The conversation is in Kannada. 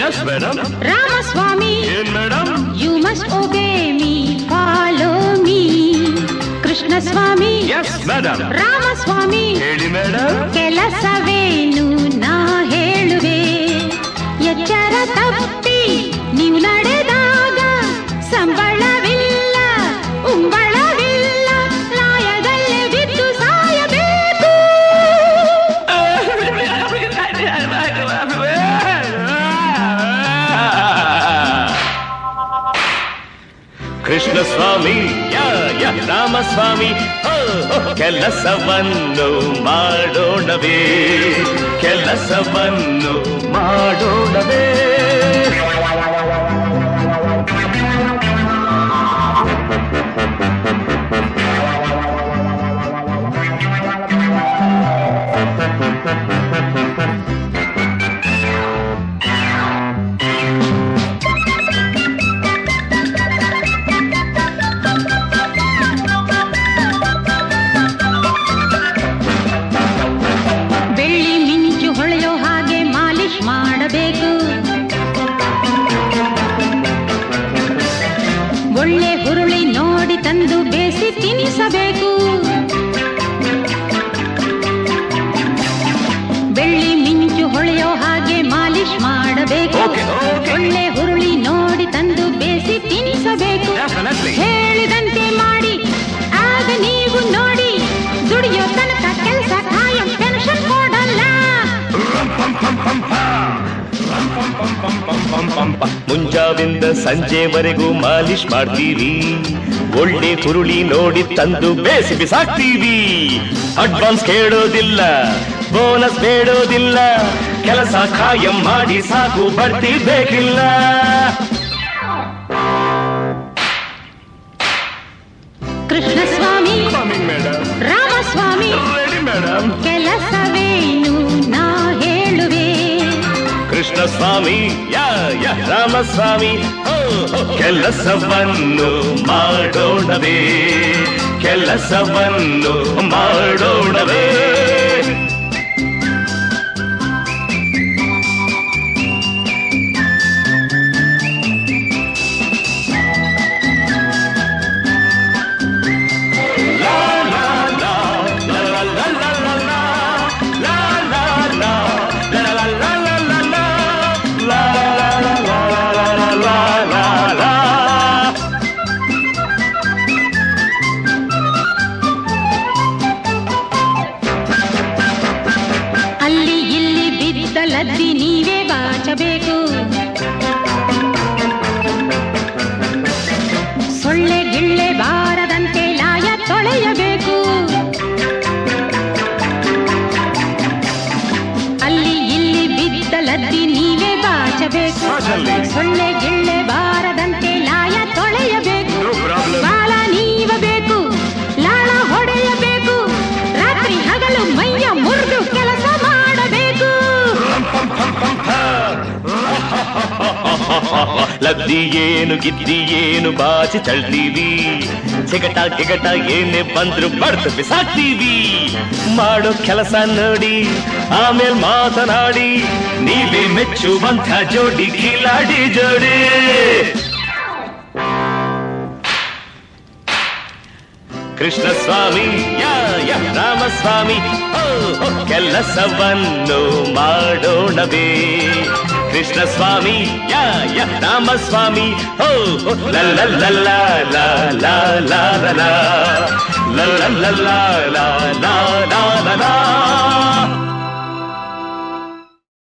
ಎಸ್ ಮೇಡಮ್ ರಾಮಸ್ವಾಮಿ ಏನ್ madam you must obey me follow me Krishna Swamy yes madam Ramaswamy ಹೇಳಿ ಮೇಡಮ್ ಕೆಲಸವೇನು ನಾ ಹೇಳುವೆ ಎಚ್ಚರ ತಪ್ಪಿ ನೀವು ನಡೆದಾಗ ಸಂಬಳವಿಲ್ಲ ಉಂಬಳವಿಲ್ಲ ಲಾಯದಲ್ಲಿ ಬಿದ್ದು ಸಾಯಬೇಕು ಕೃಷ್ಣ ಸ್ವಾಮಿ ಯ ಯ ರಾಮಸ್ವಾಮಿ ಓ, ಓ, ಕೆಲಸವನ್ನು ಮಾಡೋಣವೇ ಕೆಲಸವನ್ನು ಮಾಡೋಣವೇ ಬೆಳ್ಳಿ ಮಿಂಚು ಹೊಳೆಯೋ ಹಾಗೆ ಮಾಲಿಶ್ ಮಾಡಬೇಕು ಒಳ್ಳೆ ಹುರುಳಿ ನೋಡಿ ತಂದು ಬೇಸಿ ತಿನ್ನಿಸಬೇಕು ಬೆಳ್ಳಿ ಮಿಂಚು ಹೊಳೆಯೋ ಹಾಗೆ ಮಾಲಿಶ್ ಮಾಡಬೇಕು Okay, okay. ಒಳ್ಳೆ ಹುರುಳಿ ನೋಡಿ ತಂದು ಬೇಸಿ ತಿನ್ನಿಸಬೇಕು Definitely. ಹೇಳಿದಂತೆ ಮಾಡಿ ಆಗ ನೀವು ನೋಡಿ ದುಡಿಯೋ ತನಕ ಕೆಲಸ ಕಾಯಂ ಟೆನ್ಷನ್ ಕೊಡಲ್ಲ ಮುಂಜಾವಿಂದ ಸಂಜೆವರೆಗೂ ಮಾಲಿಶ್ ಮಾಡ್ತೀವಿ ಒಳ್ಳೆ ಕುರುಳಿ ನೋಡಿ ತಂದು ಬೇಸಿ ಬಿಸಾಕ್ತೀವಿ ಅಡ್ವಾನ್ಸ್ ಕೇಳೋದಿಲ್ಲ ಬೋನಸ್ ಬೇಡೋದಿಲ್ಲ ಕೆಲಸ ಕಾಯಂ ಮಾಡಿ ಸಾಕು ಬಡ್ತಿ ಬೇಕಿಲ್ಲ Krishna Swamy madam Ramaswamy ready madam ಕೆಲಸವೇನು ನಾ ಹೇಳುವೆ ಕೃಷ್ಣ ಸ್ವಾಮಿ ಯ ಯ ರಾಮಸ್ವಾಮಿ ಹೋ, ಹೋ, ಕೆಲಸವನ್ನು ಮಾಡೋಣವೇ ಕೆಲಸವನ್ನು ಮಾಡೋಣವೇ ಲಾ, ಲಾ, ಲಾ, ಲಾ, ಲಾ, ಲಾ, ಲಾ, ಲಾ, ಲಾ. ಲಾ, ಲಾ, ಲಾ, ಲಾ, ಲಾ, ಲಾ, ಲಾ, ಲಾ, ಲಾ. ಲಾ, ಲಾ, ಲಾ, ಲಾ, ಲಾ, ಲಾ, ಲಾ, ಲಾ. ಅಲ್ಲಿ ಇಲ್ಲಿ ಬಿದ್ದ ಲದ್ದಿ ನೀವೇ ಬಾಚಬೇಕು ಸೊಳ್ಳೆ ಗಿಳ್ಳೆ ಬಾರದಂತೆ ಲಾಯ ತೊಳೆಯಬೇಕು ಅಲ್ಲಿ ಇಲ್ಲಿ ಬಿದ್ದ ಲದ್ದಿ ನೀವೇ ಬಾಚಬೇಕು ಬಾಚಲ್ಲಿ. ಸೊಳ್ಳೆ ಗಿಳ್ಳೆ ಬಾರದಂತೆ ಲಾಯ ತೊಳೆಯಬೇಕು No problem. ಬಾಲ ನೀವಬೇಕು ಲಾಳ ಹೊಡೆಯಬೇಕು ರಾತ್ರಿ ಹಗಲು ಮೈಯ ಮುರಿದು ಕೆಲಸ ಮಾಡಬೇಕು ಲದ್ದಿ ಏನು ಗಿದ್ದಿ ಏನು ಬಾಚಿ ತಳ್ತೀವಿ ಚಿಗಟ ಗಿಗಟ ಏನೇ ಬಂದ್ರು ಬಡ್ದು ಬಿಸಾಕ್ತೀವಿ ಮಾಡೋ ಕೆಲಸ ನೋಡಿ ಆಮೇಲೆ ಮಾತನಾಡಿ ನೀವೇ ಮೆಚ್ಚುವಂಥ ಜೋಡಿ ಕಿಲಾಡಿ ಜೋಡಿ ಕೃಷ್ಣ ಸ್ವಾಮಿ ಯಾ ಯ ರಾಮಸ್ವಾಮಿ ಓ, ಓ, ಕೆಲಸವನ್ನು ಮಾಡೋಣವೇ ಕೃಷ್ಣ ಸ್ವಾಮಿ ಯಾ ಯ ರಾಮಸ್ವಾಮಿ ಓ ಓ, ಲ ಲ ಲ ಲ ಲ ಲ ಲ ಲ ಲ ಲ ಲ ಲ ಲ ಲ ಲ ಲ ಲ ಲ